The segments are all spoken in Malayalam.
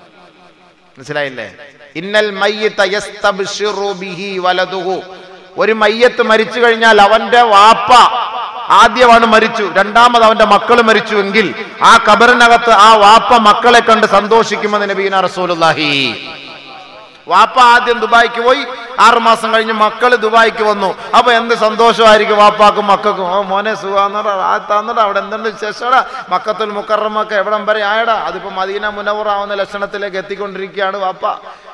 മനസ്സിലായില്ലേ ഇന്നൽ മയ്യിത്ത യസ്തബ്ശിറു ബിഹി വലതുഹു ഒരു മയ്യത്ത് മരിച്ചു കഴിഞ്ഞാൽ അവന്റെ വാപ്പ ആദ്യമാണ് മരിച്ചു രണ്ടാമത് അവന്റെ മക്കൾ മരിച്ചു എങ്കിൽ ആ കബറിനകത്ത് ആ വാപ്പ മക്കളെ കണ്ട് സന്തോഷിക്കുമെന്ന് നബീന റസൂലുള്ളാഹി വാപ്പ ആദ്യം ദുബായിക്ക് പോയി ആറു മാസം കഴിഞ്ഞ് മക്കള് ദുബായിക്ക് വന്നു അപ്പൊ എന്ത് സന്തോഷമായിരിക്കും വാപ്പാക്കും മക്കൾക്കും ഓ മോനെ സുഖാന്നടാ ആ തന്നടാ അവിടെ എന്തുണ്ട് വിശേഷടാ മക്കത്തുൽ മുക്കറമൊക്കെ എവിടം വരെ ആയടാ അതിപ്പോ മദീന മുനവറാവുന്ന ലക്ഷണത്തിലേക്ക് എത്തിക്കൊണ്ടിരിക്കുകയാണ് വാപ്പ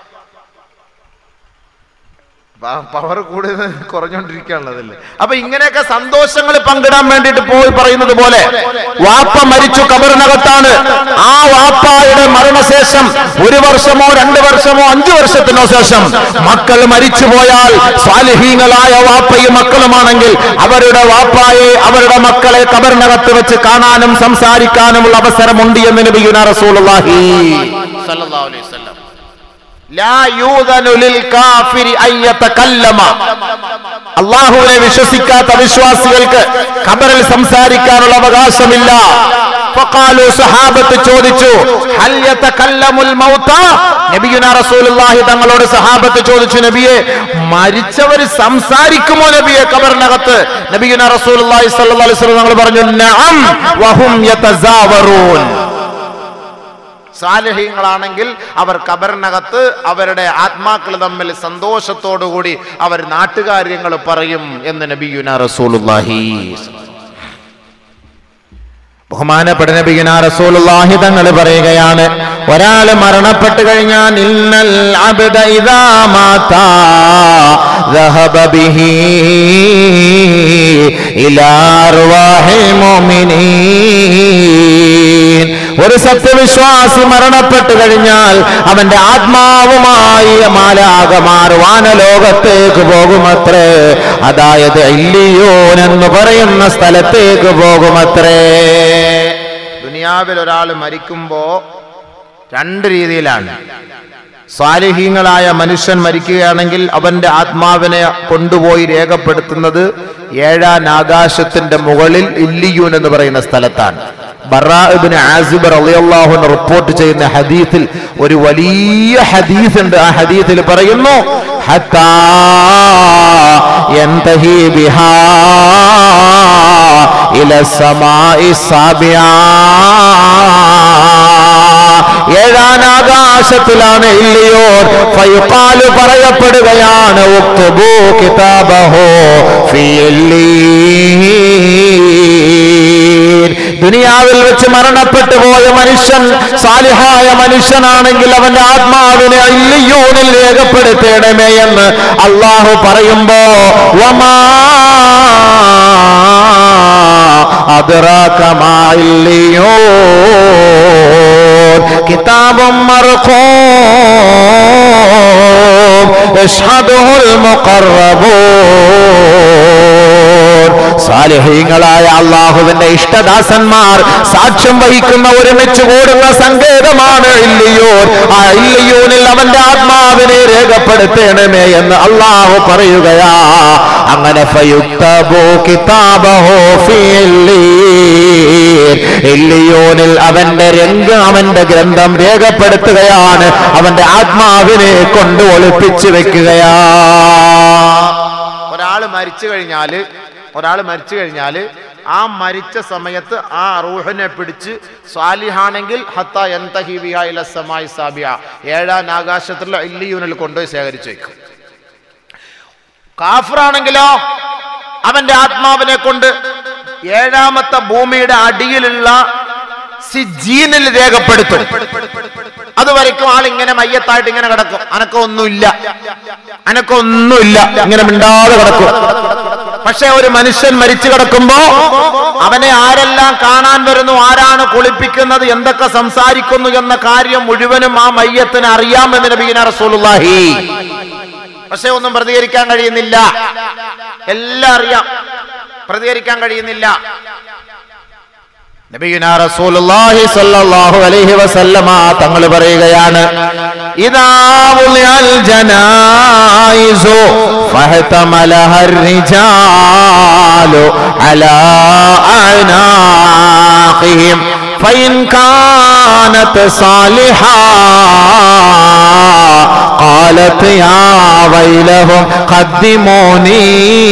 പവർ കൂടുതൽ കുറഞ്ഞോണ്ടിരിക്കുകയാണല്ലേ അപ്പൊ ഇങ്ങനെയൊക്കെ സന്തോഷങ്ങൾ പങ്കിടാൻ വേണ്ടിയിട്ട് പോയി പറയുന്നത് പോലെ വാപ്പ മരിച്ചു കബറിനകത്താണ് ആ വാപ്പായുടെ മരണശേഷം ഒരു വർഷമോ രണ്ട് വർഷമോ അഞ്ചു വർഷത്തിനോ ശേഷം മക്കൾ മരിച്ചു പോയാൽ സ്വാലിഹീങ്ങളായ വാപ്പയും മക്കളുമാണെങ്കിൽ അവരുടെ വാപ്പായെ അവരുടെ മക്കളെ കബറിനകത്ത് വെച്ച് കാണാനും സംസാരിക്കാനുമുള്ള അവസരമുണ്ട് എന്ന് നബിയുന റസൂലുള്ളാഹി സല്ലല്ലാഹു അലൈഹി വസല്ലം ലാ യൂദനു ലിൽ കാഫിരി അൻ യതകല്ലമ അള്ളാഹുവിനെ വിശ്വസിക്കാത്ത വിശ്വാസികൾക്ക് ഖബറിൽ സംസാരിക്കാനുള്ള അവകാശമില്ല ഫഖാലു സഹാബത്ത് ചോദിച്ചു ഹൽ യതകല്ലമുൽ മൗത നബിയുന റസൂലുള്ളാഹി തങ്ങളോട് സഹാബത്ത് ചോദിച്ചു നബിയെ മരിച്ചവർ സംസാരിക്കുമോ നബിയെ ഖബറിനകത്ത് നബിയുന റസൂലുള്ളാഹി സ്വല്ലല്ലാഹു അലൈഹി വസല്ലം തങ്ങൾ പറഞ്ഞു നഅം വഹും യതസാവറൂൻ സാലഹ്യങ്ങളാണെങ്കിൽ അവർ കബറിനകത്ത് അവരുടെ ആത്മാക്കൾ തമ്മിൽ സന്തോഷത്തോടുകൂടി അവർ നാട്ടുകാര്യങ്ങൾ പറയും എന്ന് നബിയുന റസൂലുള്ളാഹി ബഹുമാനപ്പെട്ട നബിയുന റസൂലുള്ളാഹി തങ്ങൾ പറയുകയാണ് ഒരാൾ മരണപ്പെട്ടു കഴിഞ്ഞാൽ ഇന്നൽ അബ്ദ ഇദാ മാതാ ذهب به إلى أرواح المؤمنين ഒരു സത്യവിശ്വാസി മരണപ്പെട്ടു കഴിഞ്ഞാൽ അവന്റെ ആത്മാവുമായി മാലാകമാർ വാനലോകത്തേക്ക് പോകുമത്രേ അതായത് ഇല്ലിയോൻ എന്ന് പറയുന്ന സ്ഥലത്തേക്ക് പോകുമത്രേ ദുനിയാവിൽ ഒരാൾ മരിക്കുമ്പോ രണ്ട് രീതിയിലാണ് സ്വാലിഹീങ്ങളായ മനുഷ്യൻ മരിക്കുകയാണെങ്കിൽ അവന്റെ ആത്മാവിനെ കൊണ്ടുപോയി രേഖപ്പെടുത്തുന്നത് ഏഴാം ആകാശത്തിന്റെ മുകളിൽ ഇല്ലിയൂൻ എന്ന് പറയുന്ന സ്ഥലത്താണ് ബറാഇബ്നു ആസിബ് റളിയല്ലാഹു അൻഹു റിപ്പോർട്ട് ചെയ്യുന്ന ഹദീസിൽ ഒരു വലിയ ഹദീസ് ഉണ്ട് ആ ഹദീസിൽ പറയുന്നു ഹത്താ യന്തഹി ബിഹാ ഇല സമായി സാബിയാ ഏഴാം ആകാശത്തിലാണ് ഇല്ലയോർ ഫയുഖാല് പറയപ്പെടുകയാണ് ഉക്തുബു കിതാബഹോ ഫീ ഇല്ലീൻ. ദുനിയാവിൽ വെച്ച് മരണപ്പെട്ടു പോയ മനുഷ്യൻ സാലിഹായ മനുഷ്യനാണെങ്കിൽ അവന്റെ ആത്മാവിനെ ഇല്ലിയോനിൽ രേഖപ്പെടുത്തേണമേ എന്ന് അള്ളാഹു പറയുമ്പോ വമാ أدراك ما عليون كتاب مرقوم يشهده المقربون സാലിഹീങ്ങളായ അള്ളാഹുവിന്റെ ഇഷ്ടദാസന്മാർ സാക്ഷ്യം വഹിക്കുന്ന ഒരുമിച്ച് കൂടുന്ന സങ്കേതമാണ് ഇല്ലിയൂർ ആ ഇല്ലിയൂനിൽ അവന്റെ ആത്മാവിനെ രേഖപ്പെടുത്തണമേ എന്ന് അള്ളാഹു പറയുകയാ അങ്ങനെ ഫയുക്തബു കിതാബഹു ഫീ ഇല്ലീൻ. ഇല്ലിയൂനിൽ അവന്റെ രംഗ അവന്റെ ഗ്രന്ഥം രേഖപ്പെടുത്തുകയാണ് അവന്റെ ആത്മാവിനെ കൊണ്ട് ഒളിപ്പിച്ചു വെക്കുകയാ ഒരാൾ മരിച്ചു കഴിഞ്ഞാല് ഒരാൾ മരിച്ചു കഴിഞ്ഞാല് ആ മരിച്ച സമയത്ത് ആ റൂഹിനെ പിടിച്ച് സ്വാലിഹാണെങ്കിൽ ഹത്ത എന്തഹിബിയായി സാബിയ ഏഴാം ആകാശത്തിലുള്ള ഇല്ലിയൂനിൽ കൊണ്ടുപോയി ശേഖരിച്ചു വെക്കും കാഫറാണെങ്കിലോ അവന്റെ ആത്മാവിനെ കൊണ്ട് ഏഴാമത്തെ ഭൂമിയുടെ അടിയിലുള്ള സിജീനിൽ രേഖപ്പെടുത്തും അതുവരയ്ക്കും ആൾ ഇങ്ങനെ മയ്യത്തായിട്ട് ഇങ്ങനെ കിടക്കും അനക്കൊന്നുമില്ല അനക്കൊന്നുമില്ല ഇങ്ങനെ മിണ്ടാതെ കിടക്കും പക്ഷെ ഒരു മനുഷ്യൻ മരിച്ചു കിടക്കുമ്പോ അവനെ ആരെല്ലാം കാണാൻ വരുന്നു ആരാണ് കുളിപ്പിക്കുന്നത് എന്തൊക്കെ സംസാരിക്കുന്നു എന്ന കാര്യം മുഴുവനും ആ മയ്യത്തിന് അറിയാമെന്ന് നബീന റസൂലുള്ളാഹി പക്ഷെ ഒന്നും പ്രതികരിക്കാൻ കഴിയുന്നില്ല എല്ലാം അറിയാം പ്രതികരിക്കാൻ കഴിയുന്നില്ല നബിയുന റസൂലുള്ളാഹി സ്വല്ലല്ലാഹു അലൈഹി വസല്ലമ തങ്ങൾ പറയുകയാണ് ഇദാ വുളിഅൽ ജനായിസു ഫഹതമലഹർ റിജാലു അലാ അനാഖിഹിം فإن كانت صالحة قالت يا ويلهم قدموني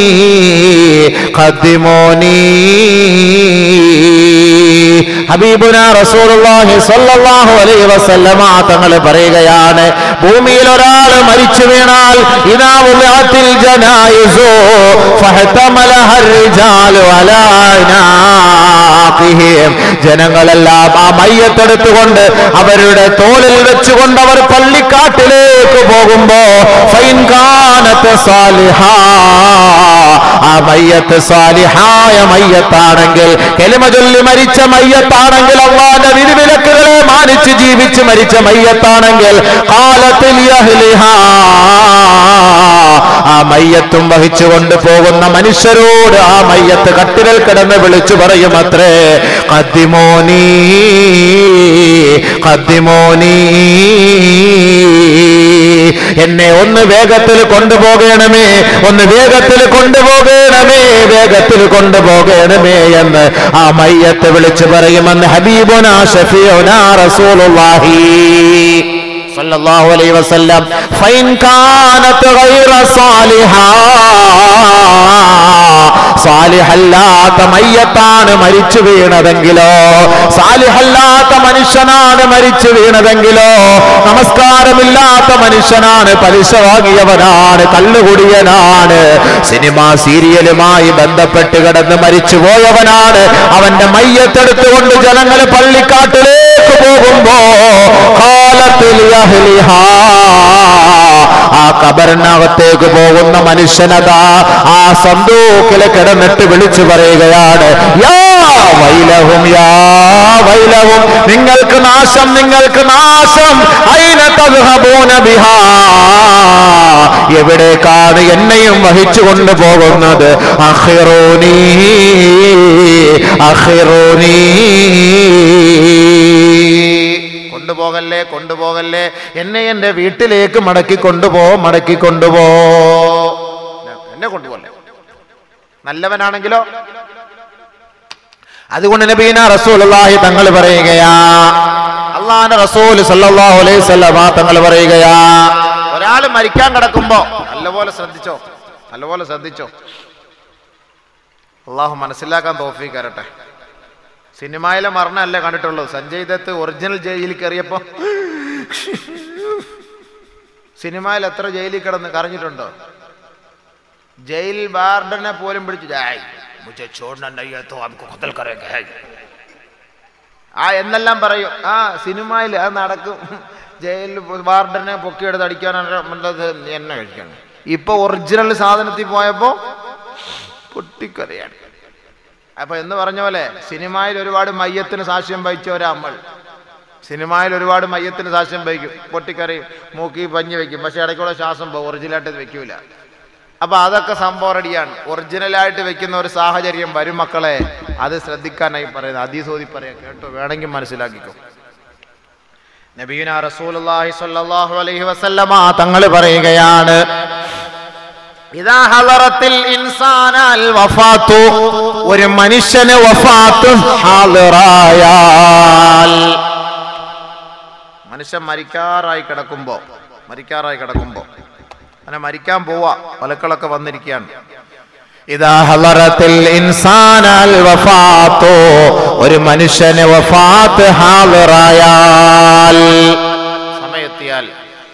قدموني ഹബീബുന റസൂലുള്ളാഹി സ്വല്ലല്ലാഹു അലൈഹി വസല്ലമ തങ്ങൾ പറയുകയാണ് ഭൂമിയിൽ ഒരാൾ മരിച്ചു വീണാൽ ഇദാ ഉളിഅത്തിൽ ജനായിസു ഫഹതമലഹ الرجال على അനാഖിഹിം ജനങ്ങളെല്ലാം ആ മയ്യത്തെടുത്തുകൊണ്ട് അവരുടെ തോളിൽ വെച്ചുകൊണ്ട് അവർ പള്ളിക്കാട്ടിലേക്ക് പോകുമ്പോ ഫൈൻ കാനത്ത് സാലിഹാ ആ മയ്യത്ത് സാലിഹായ മയ്യത്താണെങ്കിൽ കെലിമ ചൊല്ലി മരിച്ച മയ്യത്താണെങ്കിൽ അള്ളാന്റെ വിധിവിലക്കുകളെ മാനിച്ച് ജീവിച്ച് മരിച്ച മയ്യത്താണെങ്കിൽ കാലത്തിൽ യഹ്ലിഹാ. ആ മയ്യത്തും വഹിച്ചുകൊണ്ട് പോകുന്ന മനുഷ്യരോട് ആ മയ്യത്ത് കട്ടിലിൽ കിടന്ന് വിളിച്ചു പറയും അത്രേ കദ്ദിമോനീ കദ്ദിമോനീ എന്നെ ഒന്ന് വേഗത്തിൽ കൊണ്ടുപോകണമേ ഒന്ന് വേഗത്തിൽ കൊണ്ടുപോകണമേ വേഗത്തിൽ കൊണ്ടുപോകണമേ എന്ന് ആ മയ്യത്ത് വിളിച്ചു പറയുമെന്ന് ഹബീബുന ഷഫീഉന റസൂലുള്ളാഹി സല്ലല്ലാഹു അലൈഹി വസല്ലം ഫൈൻ കാനത്ത് ഗൈറ സാലിഹാ സാലിഹല്ലാത്ത മയ്യത്താണ് മരിച്ചു വീണതെങ്കിലോ സാലിഹല്ലാത്ത മനുഷ്യനാണ് മരിച്ചു വീണതെങ്കിലോ നമസ്കാരമില്ലാത്ത മനുഷ്യനാണ് പലിശ വാങ്ങിയവനാണ് കള്ളുകുടിയനാണ് സിനിമ സീരിയലുമായി ബന്ധപ്പെട്ട് കിടന്ന് മരിച്ചു പോയവനാണ് അവന്റെ മയ്യത്തെടുത്തുകൊണ്ട് ജനങ്ങൾ പള്ളിക്കാട്ടിലേക്ക് പോകുമ്പോ കാലത്തിൽ യഹ്ലിഹാ. ആ കബറിനകത്തേക്ക് പോകുന്ന മനുഷ്യനതാ ആ സന്തൂക്കില് കിടന്നിട്ട് വിളിച്ചു പറയുകയാണ് യാ വൈലവും യാ വൈലവും നിങ്ങൾക്ക് നാശം നിങ്ങൾക്ക് നാശം അയിന തദ്ഹബൂന ബിഹാ എവിടേക്കാണ് എന്നെയും വഹിച്ചു കൊണ്ടുപോകുന്നത് അഖിറൂനി അഖിറൂനി കൊണ്ടുപോകല്ലേ കൊണ്ടുപോകല്ലേ എന്നെ എന്റെ വീട്ടിലേക്ക് മടക്കി കൊണ്ടുപോ മടക്കി കൊണ്ടുപോ എന്നെ കൊണ്ടുപോകല്ലേ നല്ലവനാണെങ്കിലോ അതുകൊണ്ട് നബീന റസൂലുള്ളാഹി തങ്ങൾ പറയുകയാ അള്ളാന്റെ റസൂൽ സല്ലല്ലാഹു അലൈഹി വസല്ലമ തങ്ങൾ പറയുകയാ ഒരാൾ മരിക്കാൻ കിടക്കുമ്പോ നല്ലപോലെ ശ്രദ്ധിച്ചോ നല്ലപോലെ ശ്രദ്ധിച്ചോ അള്ളാഹു മനസ്സിലാക്കാൻ തോഫീ കരട്ടെ സിനിമയിലെ മരണമല്ല കണ്ടിട്ടുള്ളൂ സഞ്ജയ് ദത്ത് ഒറിജിനൽ ജയിലിൽ കയറിയപ്പോ സിനിമയിൽ എത്ര ജയിലിൽ കിടന്ന് കരഞ്ഞിട്ടുണ്ടോ ജയിൽ വാർഡനെ പോലും പിടിച്ചു "ജായ്, മുझे छोड़ना नहीं है तो आपको ഖത്തൽ करेंगे है." ആ എന്നെല്ലാം പറയും ആ സിനിമയിൽ അത് നടക്കും ജയിലിൽ വാർഡനെ പൊക്കിയെടുത്ത് അടിക്കാനാണ് എന്നെ കഴിക്കണം ഇപ്പൊ ഒറിജിനൽ സാധനത്തിൽ പോയപ്പോ പൊട്ടിക്കറിയാണ് അപ്പൊ എന്ന് പറഞ്ഞ പോലെ സിനിമയിൽ ഒരുപാട് മയ്യത്തിന് സാക്ഷ്യം വഹിച്ച ഒരമ്മൾ സിനിമയിൽ ഒരുപാട് മയ്യത്തിന് സാക്ഷ്യം വഹിക്കും പൊട്ടിക്കറിയും മൂക്കി പഞ്ഞി വെക്കും പക്ഷെ ഇടയ്ക്കൂടെ ശ്വാസം പോകും ഒറിജിനലായിട്ട് ഇത് വെക്കൂല അപ്പൊ അതൊക്കെ സംഭവം റെഡിയാണ് ഒറിജിനലായിട്ട് വെക്കുന്ന ഒരു സാഹചര്യം വരും മക്കളെ അത് ശ്രദ്ധിക്കാനായി പറയുന്നത് അതീസോതി പറയാം കേട്ടോ വേണമെങ്കിൽ മനസ്സിലാക്കിക്കോ നബീന റസൂലുള്ളാഹി സ്വല്ലല്ലാഹു അലൈഹി വസല്ലമ തങ്ങൾ പറയുകയാണ് ഇതാ ഹളറത്തിൽ ഇൻസാനാൽ വഫാത്തു ഒരു മനുഷ്യന് വഫാത്ത് ഹാളിറായാൽ മനുഷ്യൻ മരിക്കാറായി കിടക്കുമ്പോ മരിക്കാറായി കിടക്കുമ്പോ അങ്ങനെ മരിക്കാൻ പോവാ മലക്കളൊക്കെ വന്നിരിക്കുകയാണ് ഇതാ ഹളറത്തിൽ ഇൻസാനാൽ വഫാത്തു ഒരു മനുഷ്യന് വഫാത്ത് ഹാളിറായാൽ സമയെത്തിയാൽ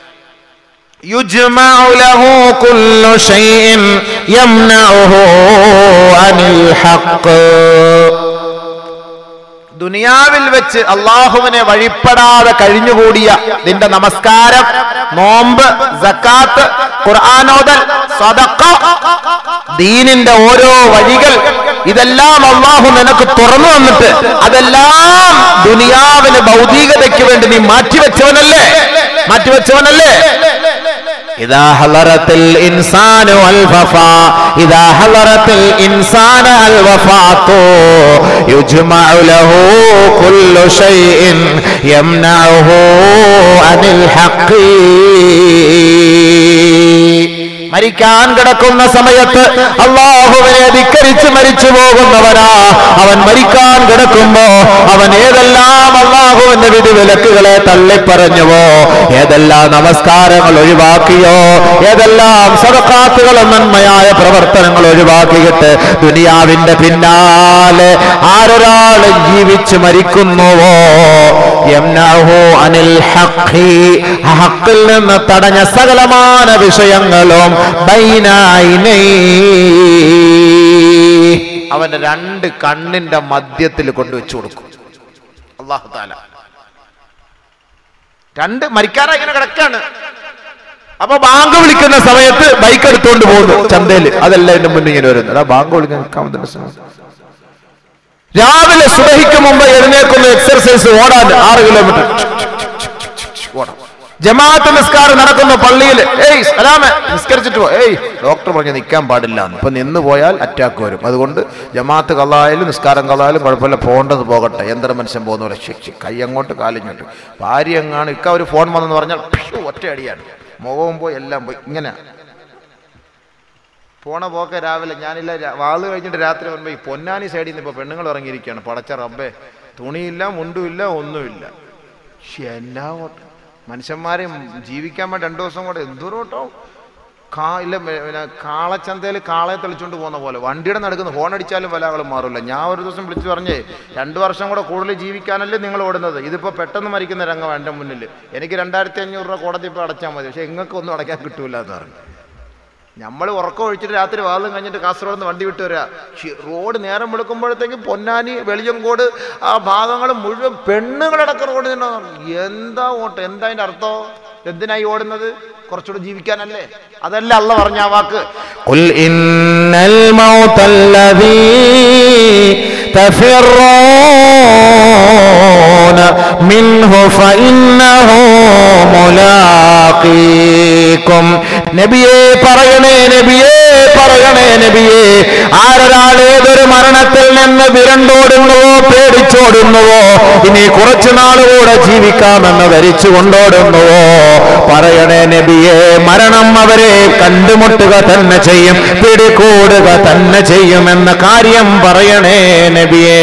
يجمع له كل شيء يمنعه عن الحق ദുനിയാവിൽ വെച്ച് അള്ളാഹുവിനെ വഴിപ്പെടാതെ കഴിഞ്ഞുകൂടിയ നിന്റെ നമസ്കാരം നോമ്പ് സക്കാത്ത് ഖുർആാനോദൽ സദക്ക ദീനിന്റെ ഓരോ വഴികൾ ഇതെല്ലാം അള്ളാഹു നിനക്ക് തുറന്നു വന്നിട്ട് അതെല്ലാം ദുനിയാവിന് ഭൗതികതയ്ക്ക് വേണ്ടി നീ മാറ്റിവെച്ചവനല്ലേ മാറ്റിവെച്ചവനല്ലേ إذا حضرت الإنسان الوفاة إذا حضرت الإنسان الوفاة يجمع له كل شيء يمنعه عن الحق മരിക്കാൻ കിടക്കുന്ന സമയത്ത് അള്ളാഹുവിനെ ധിക്കരിച്ച് മരിച്ചു പോകുന്നവനാ അവൻ മരിക്കാൻ കിടക്കുമ്പോ അവൻ ഏതെല്ലാം അള്ളാഹുവിന്റെ വിധി വിലക്കുകളെ തള്ളിപ്പറഞ്ഞുവോ ഏതെല്ലാം നമസ്കാരങ്ങൾ ഒഴിവാക്കിയോ ഏതെല്ലാം സദക്കാത്തുകളും നന്മയായ പ്രവർത്തനങ്ങൾ ഒഴിവാക്കിയിട്ട് ദുനിയാവിന്റെ പിന്നാലെ ആരൊരാൾ ജീവിച്ചു മരിക്കുന്നുവോ യംനഹു അനിൽ ഹഖി ഹഖിൽ നിന്ന് തടഞ്ഞ സകലമാന വിഷയങ്ങളും ബൈനൈനൈ അവന്റെ രണ്ട് കണ്ണിന്റെ മധ്യത്തിൽ കൊണ്ടുവച്ചു കൊടുക്കും അള്ളാഹു താല രണ്ട് മരിക്കാനായി ഇങ്ങനെ കിടക്കാണ് അപ്പൊ ബാങ്ക് വിളിക്കുന്ന സമയത്ത് ബൈക്ക് എടുത്തുകൊണ്ട് പോകുന്നു ചന്തയിൽ അതല്ല എന്റെ മുന്നിൽ ഇങ്ങനെ വരുന്നത് അതാ ബാങ്ക് വിളിക്കാൻ നിൽക്കാൻ പറ്റുന്ന സമയം രാവിലെ സുബഹിക്ക് മുമ്പ് എഴുന്നേക്കുന്ന എക്സർസൈസ് ഓടാൻ ആറ് കിലോമീറ്റർ ഓടാം ജമാഅത്ത് നിസ്കാരം നടക്കുന്ന പള്ളിയിൽ ഏയ് സലാമെ നിസ്കരിച്ചിട്ട് പോ ഏയ് ഡോക്ടർ പറഞ്ഞ് നിൽക്കാൻ പാടില്ല എന്ന് ഇപ്പൊ നിന്ന് പോയാൽ അറ്റാക്ക് വരും അതുകൊണ്ട് ജമാഅത്ത് കള്ളായാലും നിസ്കാരം കള്ളായാലും കുഴപ്പമില്ല പോകേണ്ടത് പോകട്ടെ യന്ത്ര മനുഷ്യൻ പോകുന്ന പോലെ ശിക്ഷി കൈ അങ്ങോട്ട് കാലിങ്ങോട്ട് ഭാര്യ എങ്ങാണ് ഇക്ക ഒരു ഫോൺ വന്നെന്ന് പറഞ്ഞാൽ ഫ്യു, ഒറ്റ അടിയാണ് മുഖവും പോയി എല്ലാം പോയി ഇങ്ങനെ പോണ പോക്കെ രാവിലെ ഞാനില്ല രാ- വാള് കഴിഞ്ഞിട്ട് രാത്രി വരുമ്പോ ഈ പൊന്നാനി സൈഡിൽ നിന്ന് ഇപ്പൊ പെണ്ണുങ്ങൾ ഇറങ്ങിയിരിക്കുകയാണ് പടച്ച റബ്ബേ തുണിയില്ല മുണ്ടുമില്ല ഒന്നുമില്ല ശ്ശെ, എന്നാ ഓട്ടം മനുഷ്യന്മാരെ ജീവിക്കാൻ വേണ്ടി രണ്ടു ദിവസം കൂടെ എന്തോരോട്ടോ കാ ഇല്ല മെ- പിന്നെ കാളച്ചന്തയിൽ കാളയെ തെളിച്ചുകൊണ്ട് പോകുന്ന പോലെ വണ്ടിയുടെ നടക്കുന്ന ഹോൺ അടിച്ചാലും പല ആളും മാറില്ല ഞാൻ ഒരു ദിവസം വിളിച്ചു പറഞ്ഞേ രണ്ടു വർഷം കൂടെ കൂടുതൽ ജീവിക്കാനല്ലേ നിങ്ങൾ ഓടുന്നത് ഇതിപ്പോ പെട്ടെന്ന് മരിക്കുന്ന രംഗം എൻ്റെ മുന്നിൽ എനിക്ക് രണ്ടായിരത്തി അഞ്ഞൂറ് രൂപ കോടതി ഇപ്പോൾ അടച്ചാൽ മതി പക്ഷെ നിങ്ങൾക്ക് ഒന്നും അടയ്ക്കാൻ കിട്ടൂല എന്ന് പറഞ്ഞു നമ്മൾ ഉറക്കം ഒഴിച്ചിട്ട് രാത്രി വാദം കഴിഞ്ഞിട്ട് കാസർഗോഡ് നിന്ന് വണ്ടി വിട്ട് വരിക ഷി- റോഡ് നേരം വെളുക്കുമ്പോഴത്തേക്ക് പൊന്നാനി വെളിയങ്കോട് ആ ഭാഗങ്ങൾ മുഴുവൻ പെണ്ണുങ്ങളടക്കം റോഡ് തന്നെ എന്താ ഓട്ടം എന്താ അതിന്റെ അർത്ഥം എന്തിനായി ഓടുന്നത് കുറച്ചുകൂടെ ജീവിക്കാനല്ലേ അതല്ല അല്ല പറഞ്ഞ ആ വാക്ക് قل إن الموت الذي تفرون منه فإنه ملاقيكم നബിയെ പറയണേ നബിയെ പറയണേ നബിയെ ആരൊരാൾ ഏതൊരു മരണത്തിൽ നിന്ന് വിരണ്ടോടുന്നുവോ പേടിച്ചോടുന്നുവോ ഇനി കുറച്ചു നാളുകൂടെ ജീവിക്കാമെന്ന് ധരിച്ചു കൊണ്ടോടുന്നുവോ പറയണേ നബിയെ മരണം അവരെ കണ്ടുമുട്ടുക തന്നെ ചെയ്യും പിടികൂടുക തന്നെ ചെയ്യുമെന്ന കാര്യം പറയണേ നബിയേ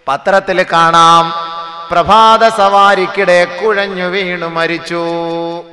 പത്രത്തിൽ കാണാം പ്രഭാത സവാരിക്കിടെ കുഴഞ്ഞു വീണു മരിച്ചു